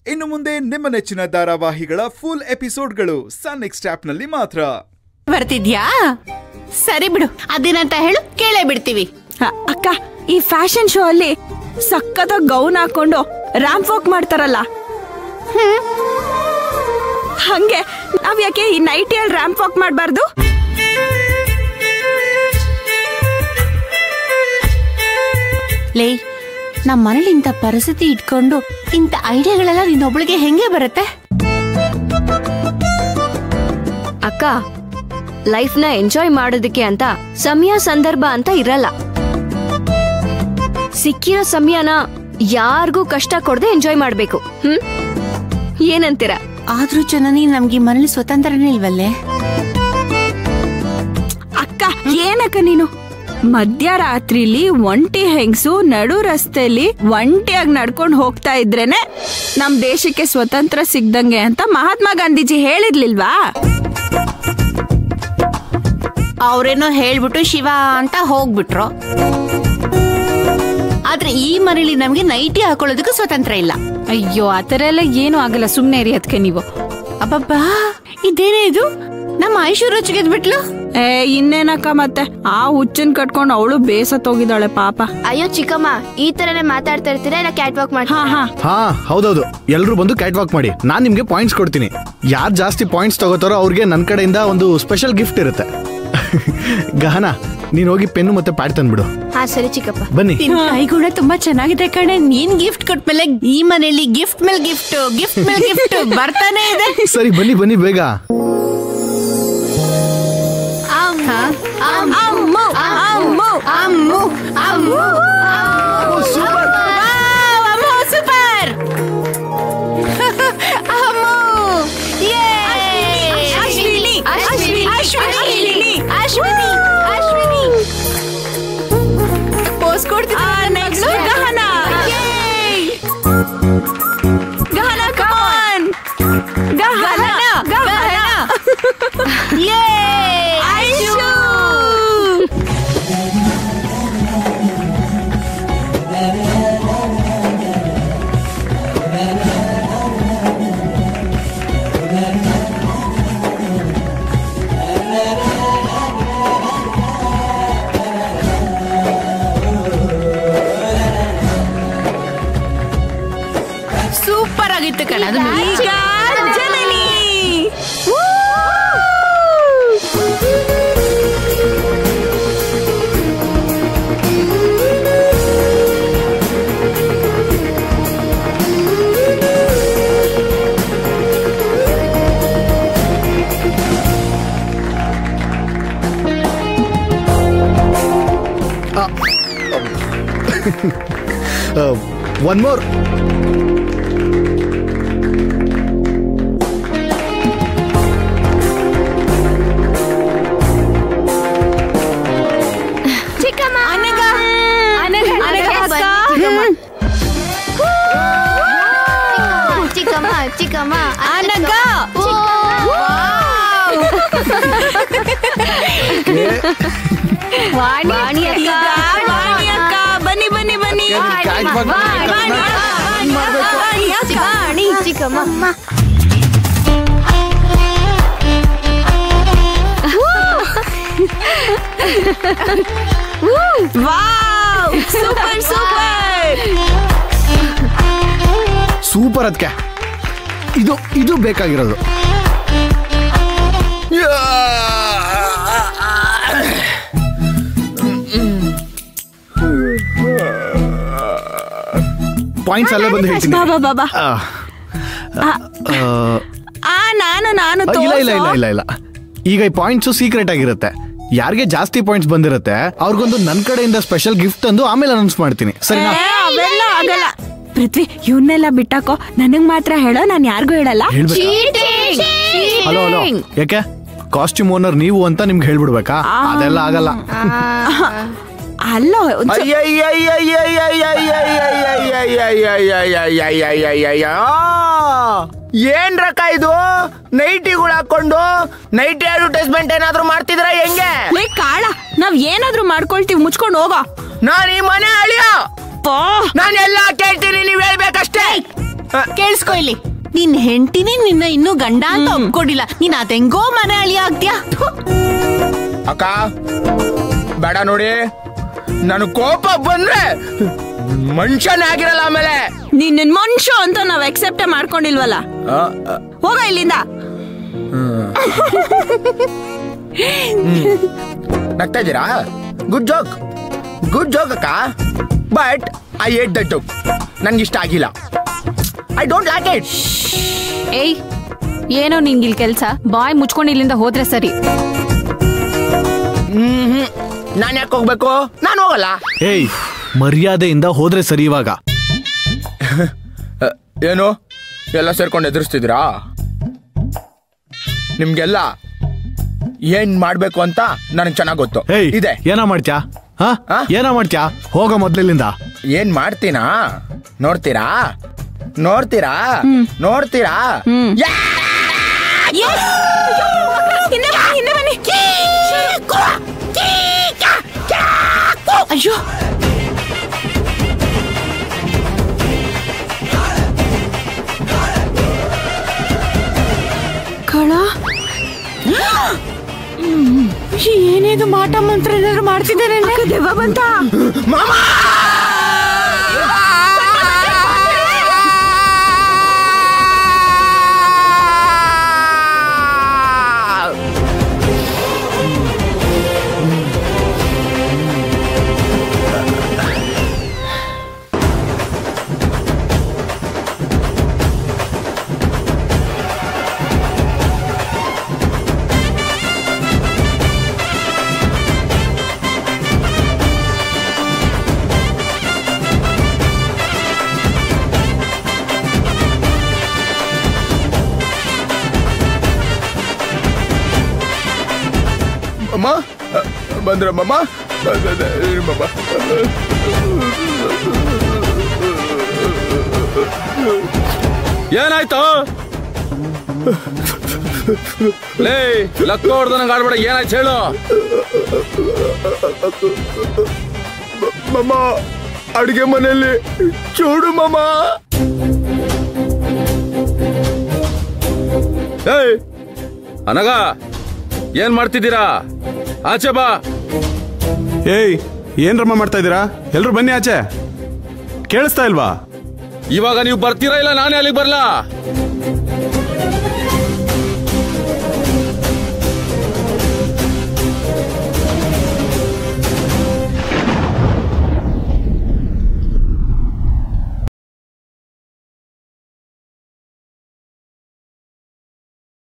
ಇನ್ನು ಮುಂದೆ ನಿಮ್ಮ ನೆಚ್ಚಿನ ಧಾರಾವಾಹಿಗಳ ಫುಲ್ ಎಪಿಸೋಡ್ಗಳು ಸನ್ ನೆಕ್ಸ್ಟ್ ಆಪ್ನಲ್ಲಿ ಮಾತ್ರ ಬರ್ತಿದ್ಯಾ ಸರಿ ಬಿಡು ಅದೇನಂತ ಹೇಳು ಕೇಳೇ ಬಿಡ್ತೀವಿ ಅ- ಅಕ್ಕ ಈ ಫ್ಯಾಷನ್ ಶೋ ಅಲ್ಲಿ ಸಖತ್ತಾಗಿ ಗೌನ್ ಹಾಕೊಂಡು ರ್ಯಾಂಪ್ ವಾಕ್ ಮಾಡ್ತಾರಲ್ಲ ಹ್ಮ್. ಹಂಗೆ ನಾವ್ ಯಾಕೆ ಈ ನೈಟಿಯಲ್ಲಿ ರ್ಯಾಂಪ್ ವಾಕ್ ಮಾಡಬಾರ್ದು ಲೇ ನಮ್ಮ ಮನೇಲಿ ಇಂಥ ಪರಿಸ್ಥಿತಿ ಇಟ್ಕೊಂಡು ಇಂಥ ಐಡಿಯಾಗಳೆಲ್ಲ ನಿನ್ನೊಬ್ಳಿಗೆ ಹೆಂಗೆ ಬರುತ್ತೆ ಅಕ್ಕ ಲೈಫ್ನ ಎಂಜಾಯ್ ಮಾಡೋದಕ್ಕೆ ಅಂತ ಸಮಯ ಸಂದರ್ಭ ಅಂತ ಇರಲ್ಲ ಸಿಕ್ಕಿರೋ ಸಮಯನ ಯಾರಿಗೂ ಕಷ್ಟ ಕೊಡದೆ ಎಂಜಾಯ್ ಮಾಡ್ಬೇಕು ಹ್ಮ್ ಏನಂತೀರ ಆದ್ರೂ ಜನನಿ ನಮ್ಗೆ ಈ ಮನೇಲಿ ಸ್ವತಂತ್ರನೇ ಇಲ್ವಲ್ಲೇ ಅಕ್ಕ ಏನಕ್ಕ ನೀನು ಮಧ್ಯರಾತ್ರಿಲಿ ಒಂಟಿ ಹೆಂಗ್ಸು ನಡು ರಸ್ತೆಯಲ್ಲಿ ಒಂಟಿಯಾಗಿ ನಡ್ಕೊಂಡು ಹೋಗ್ತಾ ಇದ್ರೇನೆ ನಮ್ ದೇಶಕ್ಕೆ ಸ್ವತಂತ್ರ ಸಿಗ್ದಂಗೆ ಅಂತ ಮಹಾತ್ಮ ಗಾಂಧೀಜಿ ಹೇಳಿರ್ಲಿಲ್ವಾ ಅವ್ರೇನೋ ಹೇಳ್ಬಿಟ್ಟು ಶಿವ ಅಂತ ಹೋಗ್ಬಿಟ್ರು ಆದ್ರೆ ಈ ಮನೇಲಿ ನಮ್ಗೆ ನೈಟಿ ಹಾಕೊಳ್ಳೋದಕ್ಕೂ ಸ್ವತಂತ್ರ ಇಲ್ಲ ಅಯ್ಯೋ ಆ ಥರ ಎಲ್ಲ ಏನೂ ಆಗಲ್ಲ ಸುಮ್ಮನೆ ಇರಿ ಅದಕ್ಕೆ ನೀವು ಅಬ್ಬಬ್ಬಾ ಇದೇನೇ ಇದು ನಮ್ಮ ಐಶ್ವರ್ಯ ಬಿಟ್ಲು ಏ ಇನ್ನೇನಕ್ಕ ಮತ್ತೆ ಆ ಹುಚ್ಚನ್ ಕಟ್ಕೊಂಡು ಅವಳು ಬೇಸತ್ತೋಗಿದ್ದಾಳೆ ಪಾಪ ಅಯ್ಯೋ ಚಿಕ್ಕಮ್ಮ ಈ ತರನೇ ಮಾತಾಡ್ತಾ ಇರ್ತೀರಾ ಇಲ್ಲ ಕ್ಯಾಟ್ ವಾಕ್ ಹಾ ಮಾಡ್ತೀರಾ ಹಾ ಹಾ ಹೌದೌದು ಎಲ್ರು ಬಂದು ಕ್ಯಾಟ್ ವಾಕ್ ಮಾಡಿ ನಾನ್ ನಿಮ್ಗೆ ಪಾಯಿಂಟ್ಸ್ ಕೊಡ್ತೀನಿ ಯಾರು ಜಾಸ್ತಿ ಪಾಯಿಂಟ್ಸ್ ತಗೋತಾರೋ ಅವ್ರಿಗೆ ನನ್ನ ಕಡೆಯಿಂದ ಒಂದು ಸ್ಪೆಷಲ್ ಗಿಫ್ಟ್ ಇರುತ್ತೆ ಗಹನ ನೀನ್ ಹೋಗಿ ಪೆನ್ನು ಮತ್ತೆ ಪ್ಯಾಡ್ ತಂದ್ಬಿಡು ಹಾ ಸರಿ ಚಿಕ್ಕಪ್ಪ ಬನ್ನಿ ನಿನ್ ಕೈಗುಣ ತುಂಬಾ ಚೆನ್ನಾಗಿದೆ ಕಣೆ ನೀನ್ ಗಿಫ್ಟ್ ಕೊಟ್ಮೇಲೆ ಈ ಮನೇಲಿ ಗಿಫ್ಟ್ ಮೇಲೆ ಗಿಫ್ಟ್ ಗಿಫ್ಟ್ ಮೇಲೆ ಗಿಫ್ಟ್ ಬರ್ತಾನೆ ಇದೆ ಸರಿ ಬನ್ನಿ ಬನ್ನಿ ಬೇಗ ಅಮ್ಮು, ಅಮ್ಮು, ಅಮ್ಮು, ಅಮ್ಮು. ವಾವ್, ಅಮ್ಮು, ಸೂಪರ್ ಅಮ್ಮು, ಯೇ. ಅಶ್ವಿನಿ, ಅಶ್ವಿನಿ, ಅಶ್ವಿನಿ, ಅಶ್ವಿನಿ, ಅಶ್ವಿನಿ. ಪೋಸ್ ಕೊಡ್ತಿದ್ದಾಳೆ next ಮಗ್ಳು. Gahana. Yay. Gahana come on Gahana Gahana Yay. Aishu super ಆಗಿತ್ತು ಕಣ ಅದು ಈಗ ಜನನಿ ಒನ್ ಮೋರ್ ಚಿಕ್ಕಮ್ಮ ಅನಗ ಅನಘ, ಅನಘ ಅನಘ, ಅಕ್ಕ. ಬನ್ನಿ, ಚಿಕ್ಕಮ್ಮ ಚಿಕ್ಕಮ್ಮ ಅನಗ. ವಾಣಿ ಅಕ್ಕ. ಈಗ ವಾಣಿ ಅಕ್ಕ ಬನ್ನಿ ಬನ್ನಿ ಬನ್ನಿ ಕ್ಯಾಟ್ ವಾಕ್ ವಾಣಿ ಅಕ್ಕ, ವಾಣಿ ಅಕ್ಕ. ವಾಣಿ ಚಿಕ್ಕಮ್ಮ ವಾವ್ ಸೂಪರ್ ಸೂಪರ್ ಸೂಪರ್ ಅದಕ್ಕೆ ಇದು ಇದು ಬೇಕಾಗಿರೋದು ಪಾಯಿಂಟ್ಸ್ ಅಲ್ಲೇ ಬಂದು ಹೇಳ್ತೀನಿ ಬಾಬಾ ಬಾಬಾ ಆ, ಆ, ಆ ನಾನು ನಾನು ಆ, ಇಲ್ಲ ಇಲ್ಲ ಇಲ್ಲ ತೋರ್ಸು. ಇಲ್ಲ ಇಲ್ಲ ಈಗ ಈ ಪಾಯಿಂಟ್ಸ್ ಸೀಕ್ರೆಟ್ ಆಗಿರುತ್ತೆ ಯಾರಿಗೆ ಜಾಸ್ತಿ ಪಾಯಿಂಟ್ಸ್ ಬಂದಿರುತ್ತೆ ಅವ್ರಿಗೊಂದು ನನ್ನ ಕಡೆಯಿಂದ ಸ್ಪೆಷಲ್ ಗಿಫ್ಟ್ ಅಂದು ಆಮೇಲೆ ಅನೌನ್ಸ್ ಮಾಡ್ತೀನಿ ಸರಿನಾ ಏ, ಅವೆಲ್ಲ ಆಗಲ್ಲ ಪೃಥ್ವಿ ಇವನ್ನೆಲ್ಲ ಬಿಟ್ಟಾಕೋ ನನಗ್ ಮಾತ್ರ ಹೇಳೋ ನಾನ್ ಯಾರಿಗೂ ಹೇಳಲ್ಲ ಹೇಳ್ಬೇಕಾ ಹಲೋ ಹಲೋ ಯಾಕೆ ಕಾಸ್ಟ್ಯೂಮ್ ಓನರ್ ನೀವು ಅಂತ ನಿಮ್ಗೆ ಹೇಳ್ಬಿಡ್ಬೇಕಾ ಅದೆಲ್ಲ ಆಗಲ್ಲ ಅಲ್ಲ ಒಂದ್ ಸ್ವಲ್ಪ- ಏನ್ ರಕ ಇದು ನೈಟಿಗಳು ಹಾಕೊಂಡು ನೈಟಿ ಅಡ್ವರ್ಟೈಸ್ಮೆಂಟ್ ಏನಾದ್ರು ಮಾಡ್ತಿದ್ರ ಹೆಂಗೆ ಲೇ ಕಾಳ ನಾವ್ ಏನಾದ್ರೂ ಮಾಡ್ಕೊಳ್ತೀವಿ ಮುಚ್ಕೊಂಡು ಹೋಗೋ ನಾನ್ ಈ ಮನೆ ಅಳಿಯ ಪೋ ನಾನು ಎಲ್ಲ ಕೇಳ್ತೀನಿ ನೀವ್ ಹೇಳ್ಬೇಕಷ್ಟೇ ಕೇಳಿಸ್ಕೊ ಇಲ್ಲಿ ನಿನ್ ಹೆಂಡತಿನೇ ನಿನ್ನ ಇನ್ನೂ ಗಂಡ ಅಂತ ಒಪ್ಕೊಂಡಿಲ್ಲ ನೀನ್ ಅದೆಂಗೋ ಮನೆ ಅಳಿ ಆಗ್ತ್ಯಾ ಥು. ಅಕ್ಕ ಬೇಡ ನೋಡಿ ನನ್ ಕೋಪ ಬಂದ್ರೆ ಮನುಷ್ಯನೇ ಆಗಿರಲ್ಲ ಆಮೇಲೆ ನಿನ್ನ ಮನುಷ್ಯ ಅಂತ ನಾವ್ ಎಕ್ಸೆಪ್ಟ್ ಮಾಡ್ಕೊಂಡಿಲ್ವಲ್ಲ ಆ, ಆ, ಹೋಗ ಇಲ್ಲಿಂದ ನಗ್ತಾ ಇದ್ದೀರಾ ಗುಡ್ ಜೋಕ್ ಗುಡ್ ಜೋಕ್ ಅಕ್ಕ but I hate that joke ನನ್ಗೆ ಇಷ್ಟ ಆಗಿಲ್ಲ ಐ ಡೋಂಟ್ ಲೈಕ್ ಇಟ್ ಏಯ್ ಏನೋ ನಿಂಗಿಲ್ ಕೆಲ್ಸ ಬಾಯ್ ಮುಚ್ಕೊಂಡು ಇಲ್ಲಿಂದ ಹೋದ್ರೆ ಸರಿ ಹ್ಮ್ ನಾನು ಯಾಕೆ ಹೋಗ್ಬೇಕು ನಾನು ಹೋಗಲ್ಲ ಏಯ್ ಮರ್ಯಾದೆಯಿಂದ ಹೋದ್ರೆ ಸರಿ ಇವಾಗ ಅ, ಏನು ಎಲ್ಲ ಸೇರ್ಕೊಂಡು ಎದುರಿಸ್ತಿದ್ದೀರಾ ನಿಮ್ಗೆಲ್ಲ ಏನ್ ಮಾಡ್ಬೇಕು ಅಂತ ನನಗೆ ಚೆನ್ನಾಗ್ ಗೊತ್ತು ಏಯ್ ಇದೆ ಏನೋ ಮಾಡ್ತ್ಯಾ ಹಾ ಆ? ಏನೋ ಮಾಡ್ತ್ಯಾ ಹೋಗ ಮೊದ್ಲಿಲ್ಲಿಂದ ಏನ್ ಮಾಡ್ತೀನಾ ನೋಡ್ತೀರಾ ನೋಡ್ತೀರಾ ನೋಡ್ತೀರಾ ಯಾ! ಹಿಂದೆ ಬನ್ನಿ ಹಿಂದೆ ಬನ್ನಿ ಅಯ್ಯೋ ಕಳ ಏನೇದು ಮಾಟ ಮಂತ್ರ ಏನಾದ್ರು ಮಾಡ್ತಿದ್ದಾರೆ ದೆವ್ವ ಬಂತ ಅಮ್ಮ ಅ, ಬಂದ್ರಮ್ಮಮ್ಮ ಮಮ್ಮ ಏನಾಯ್ತು ಲೇ ಲಕ್ಕ ಹೊಡ್ದಂಗ ಆಡ್ಬೇಡ ಏನಾಯ್ತು ಹೇಳು ಮಮ್ಮ ಅಡಿಗೆ ಮನೆಯಲ್ಲಿ ಚೂಡು ಮಮ್ಮ ಏಯ್ ಅನಗ ಏನ್ ಮಾಡ್ತಿದ್ದೀರಾ ಆಚೆ ಬಾ ಏಯ್ ಏನ್ ರಮ್ಮ ಮಾಡ್ತಾ ಇದ್ದೀರಾ ಎಲ್ರು ಬನ್ನಿ ಆಚೆ ಕೇಳಿಸ್ತಾ ಇಲ್ವಾ ಇವಾಗ ನೀವು ಬರ್ತೀರಾ ಇಲ್ಲ ನಾನೇ ಅಲ್ಲಿಗೆ ಬರ್ಲಾ